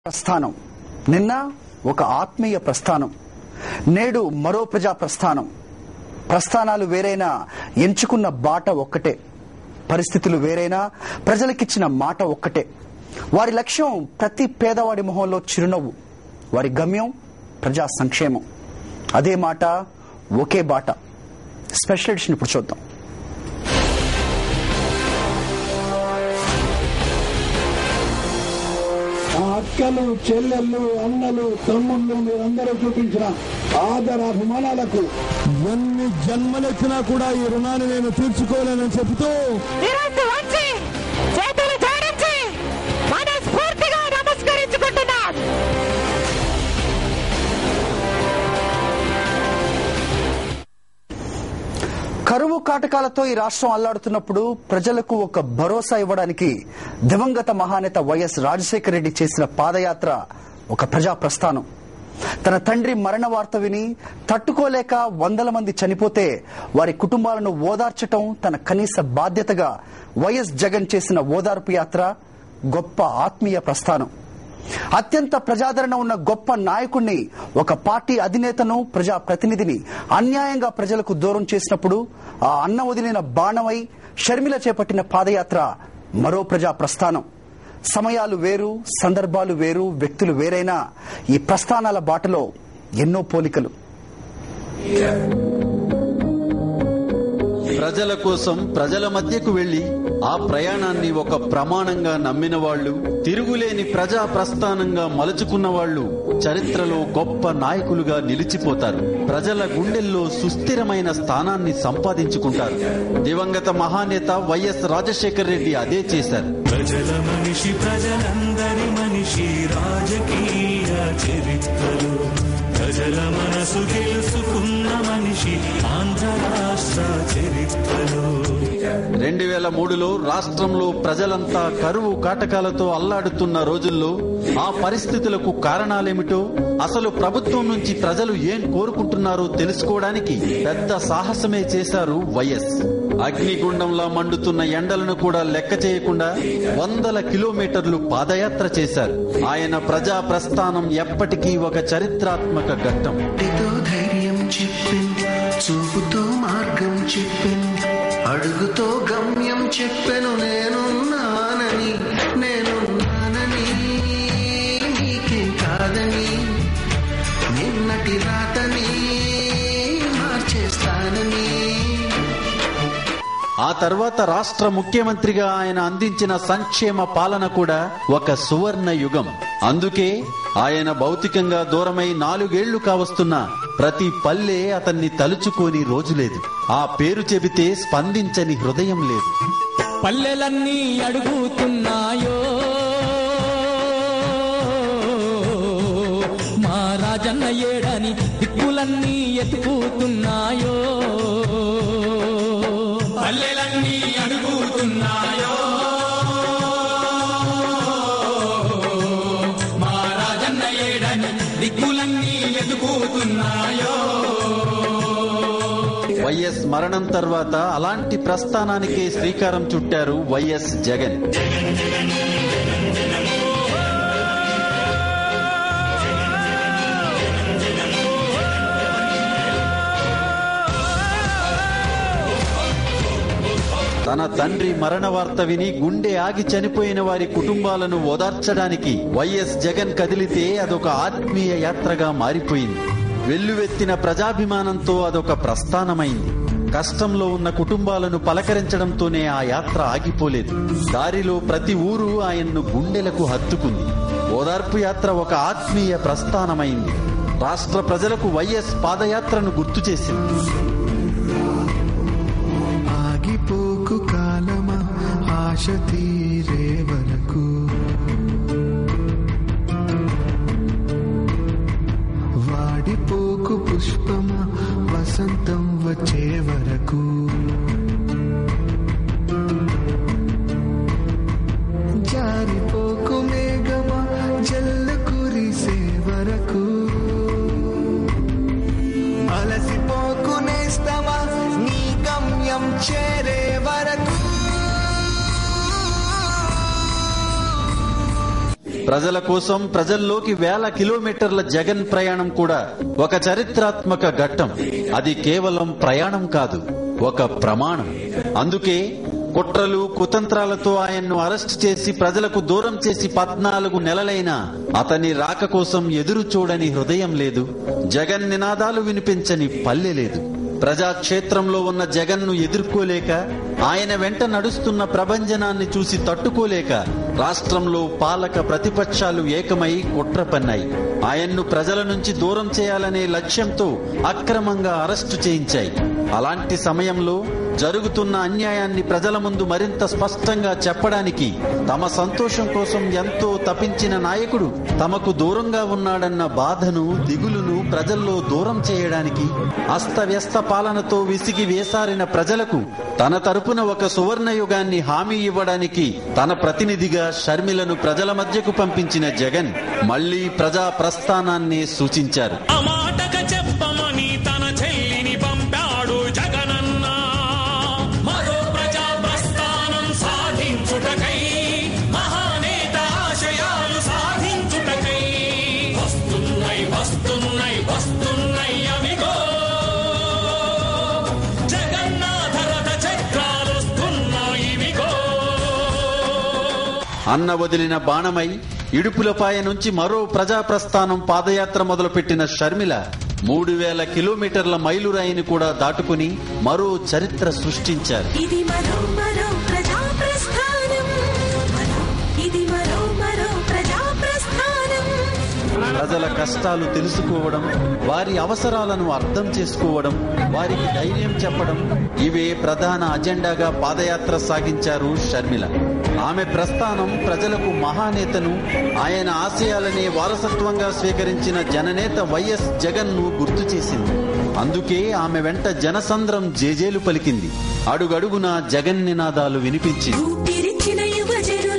ప్రస్థానం నిన్న ఒక ఆత్మీయ ప్రస్థానం నేడు మరో ప్రజా ప్రస్థానం ప్రస్థానాలు వేరైనా ఎంచుకున్న బాట ఒక్కటే పరిస్థితులు వేరైనా ప్రజలకిచ్చిన మాట ఒక్కటే వారి లక్ష్యం ప్రతి పేదవాడి మొహంలో చిరునవ్వు వారి గమ్యం ప్రజా సంక్షేమం అదే మాట ఒకే బాట స్పెషల్ ఎడిషన్ ఇప్పుడు చూద్దాం ఆ అక్కలు చెల్లెళ్ళు అన్నలు తమ్ముళ్ళు మీరందరూ చూపించిన ఆదరాభిమానాలకు ఎన్ని జన్మలెత్తినా కూడా ఈ రుణాన్ని నేను తీర్చుకోలేనని చెబుతూ నిరంతు వంచి చేతులు జోడించి మనస్ఫూర్తిగా నమస్కరించుకుంటున్నాం కరువు కాటకాలతో ఈ రాష్ట్రం అల్లాడుతున్నప్పుడు ప్రజలకు ఒక భరోసా ఇవ్వడానికి దివంగత మహానేత వైఎస్ రాజశేఖర రెడ్డి చేసిన పాదయాత్ర ఒక ప్రజా ప్రస్థానం తన తండ్రి మరణ వార్త విని తట్టుకోలేక వందల మంది చనిపోతే వారి కుటుంబాలను ఓదార్చటం తన కనీస బాధ్యతగా వైఎస్ జగన్ చేసిన ఓదార్పు యాత్ర గొప్ప ఆత్మీయ ప్రస్థానం అత్యంత ప్రజాదరణ ఉన్న గొప్ప నాయకుణ్ణి ఒక పార్టీ అధినేతను ప్రజా ప్రతినిధిని అన్యాయంగా ప్రజలకు దూరం చేసినప్పుడు ఆ అన్న వదిలిన బాణమై షర్మిల చేపట్టిన పాదయాత్ర మరో ప్రజా ప్రస్థానం సమయాలు వేరు సందర్భాలు వేరు వ్యక్తులు వేరైనా ఈ ప్రస్థానాల బాటలో ఎన్నో పోలికలు ప్రజల కోసం ప్రజల మధ్యకు వెళ్లి ఆ ప్రయాణాన్ని ఒక ప్రమాణంగా నమ్మిన వాళ్ళు తిరుగులేని ప్రజా ప్రస్థానంగా మలుచుకున్న వాళ్ళు చరిత్రలో గొప్ప నాయకులుగా నిలిచిపోతారు ప్రజల గుండెల్లో సుస్థిరమైన స్థానాన్ని సంపాదించుకుంటారు దివంగత మహానేత వైఎస్ రాజశేఖర రెడ్డి అదే చేశారు ప్రజల మనిషి ప్రజలందరి మనిషి రాజకీయ చరిత్రలు ప్రజల మనసు గెలుసుకున్న మనిషి ఆంధ్ర రాష్ట్ర చరిత్రలు రెండు వేల మూడులో రాష్ట్రంలో ప్రజలంతా కరువు కాటకాలతో అల్లాడుతున్న రోజుల్లో ఆ పరిస్థితులకు కారణాలేమిటో అసలు ప్రభుత్వం నుంచి ప్రజలు ఏం కోరుకుంటున్నారో తెలుసుకోవడానికి పెద్ద సాహసమే చేశారు వైఎస్ అగ్నిగుండంలా మండుతున్న ఎండలను కూడా లెక్క చేయకుండా వందల కిలోమీటర్లు పాదయాత్ర చేశారు ఆయన ప్రజా ప్రస్థానం ఎప్పటికీ ఒక చరిత్రాత్మక ఘట్టం మాటతో ధైర్యం చెప్పింది చూపుతో మార్గం చెప్పింది అడుగుతో గమ్యం చెప్పెను నేనున్నానని నేనున్నానని నీకేం కాదని నిన్నటి రాతని మార్చేస్తానని ఆ తర్వాత రాష్ట్ర ముఖ్యమంత్రిగా ఆయన అందించిన సంక్షేమ పాలన కూడా ఒక సువర్ణ యుగం అందుకే ఆయన భౌతికంగా దూరమై నాలుగేళ్లు కావస్తున్న ప్రతి పల్లె అతన్ని తలుచుకోని రోజులేదు ఆ పేరు చెబితే స్పందించని హృదయం లేదు పల్లెలన్నీ అడుగుతున్నాయో మా రాజన్న ఏడని దిక్కులన్నీ ఎత్తుకుతున్నాయో పల్లెలన్నీ అడుగుతున్నాయో మా రాజన్న ఏడని దిక్కులన్నీ ఎత్తుకుతున్నాయో వైఎస్ మరణం తర్వాత అలాంటి ప్రస్థానానికే శ్రీకారం చుట్టారు వైఎస్ జగన్ తన తండ్రి మరణ వార్త విని గుండె ఆగి చనిపోయిన వారి కుటుంబాలను ఓదార్చడానికి వైఎస్ జగన్ కదిలితే అదొక ఆత్మీయ యాత్రగా మారిపోయింది వెల్లువెత్తిన ప్రజాభిమానంతో అదొక ప్రస్థానమైంది కష్టంలో ఉన్న కుటుంబాలను పలకరించడంతోనే ఆ యాత్ర ఆగిపోలేదు దారిలో ప్రతి ఊరు ఆయన్ను గుండెలకు హత్తుకుంది ఓదార్పు యాత్ర ఒక ఆత్మీయ ప్రస్థానమైంది రాష్ట్ర ప్రజలకు వైఎస్ పాదయాత్రను గుర్తు చేసింది ఆగిపోకు కాలమా ఆశ తీరే వరకు వాడిపోకు పుష్పమా వసంతం వచ్చే వరకు జారిపోకు మేఘమా జల్ల కురిసే వరకు అలసిపోకు నేస్తమా నీ గమ్యం చేరే వరకు ప్రజల కోసం ప్రజల్లోకి వేల కిలోమీటర్ల జగన్ ప్రయాణం కూడా ఒక చరిత్రాత్మక ఘట్టం అది కేవలం ప్రయాణం కాదు ఒక ప్రమాణం అందుకే కుట్రలు కుతంత్రాలతో ఆయన్ను అరెస్ట్ చేసి ప్రజలకు దూరం చేసి పద్నాలుగు నెలలైనా అతని రాక కోసం ఎదురు చూడని హృదయం లేదు జగన్ నినాదాలు వినిపించని పల్లె లేదు ప్రజాక్షేత్రంలో ఉన్న జగన్ను ఎదుర్కోలేక ఆయన వెంట నడుస్తున్న ప్రభంజనాన్ని చూసి తట్టుకోలేక రాష్ట్రంలో పాలక ప్రతిపక్షాలు ఏకమై కుట్ర పన్నాయి ఆయన్ను ప్రజల నుంచి దూరం చేయాలనే లక్ష్యంతో అక్రమంగా అరెస్టు చేయించాయి అలాంటి సమయంలో జరుగుతున్న అన్యాయాన్ని ప్రజల ముందు మరింత స్పష్టంగా చెప్పడానికి తమ సంతోషం కోసం ఎంతో తపించిన నాయకుడు తమకు దూరంగా ఉన్నాడన్న బాధను దిగులును ప్రజల్లో దూరం చేయడానికి అస్తవ్యస్త పాలనతో విసిగి వేసారిన ప్రజలకు తన తరపున ఒక సువర్ణ యుగాన్ని హామీ ఇవ్వడానికి తన ప్రతినిధిగా షర్మిలను ప్రజల మధ్యకు పంపించిన జగన్ మళ్లీ ప్రజా ప్రస్థానాన్ని సూచించారు అమాటక చెప్పమని తన చెల్లిని పంపాడు జగనన్న మరో ప్రజా ప్రస్థానం సాధించుటకై మహానేత ఆశయాలు సాధించుటకై వస్తున్నాయి వస్తున్నాయి వస్తున్నాయి అవిగో జగన్నాథ రథ చక్రాలు వస్తున్నాయి ఇవిగో అన్న వదిలిన బాణమై ఇడుపులపాయ నుంచి మరో ప్రజా ప్రస్థానం పాదయాత్ర మొదలుపెట్టిన షర్మిల మూడు వేల కిలోమీటర్ల మైలురాయిని కూడా దాటుకుని మరో చరిత్ర సృష్టించారు ఇది మరో మరో ప్రజా ప్రస్థానం మరో ఇది మరో మరో ప్రజా ప్రస్థానం ప్రజల కష్టాలు తెలుసుకోవడం వారి అవసరాలను అర్థం చేసుకోవడం వారికి ధైర్యం చెప్పడం ఇవే ప్రధాన అజెండాగా పాదయాత్ర సాగించారు షర్మిల ఆమె ప్రస్థానం ప్రజలకు మహానేతను ఆయన ఆశయాలనే వారసత్వంగా స్వీకరించిన జననేత వైఎస్ జగన్ ను గుర్తు చేసింది అందుకే ఆమె వెంట జనసంద్రం జేజేలు పలికింది అడుగడుగునా జగన్ నినాదాలు వినిపించింది ఊపిరిచ్చిన యువజనులు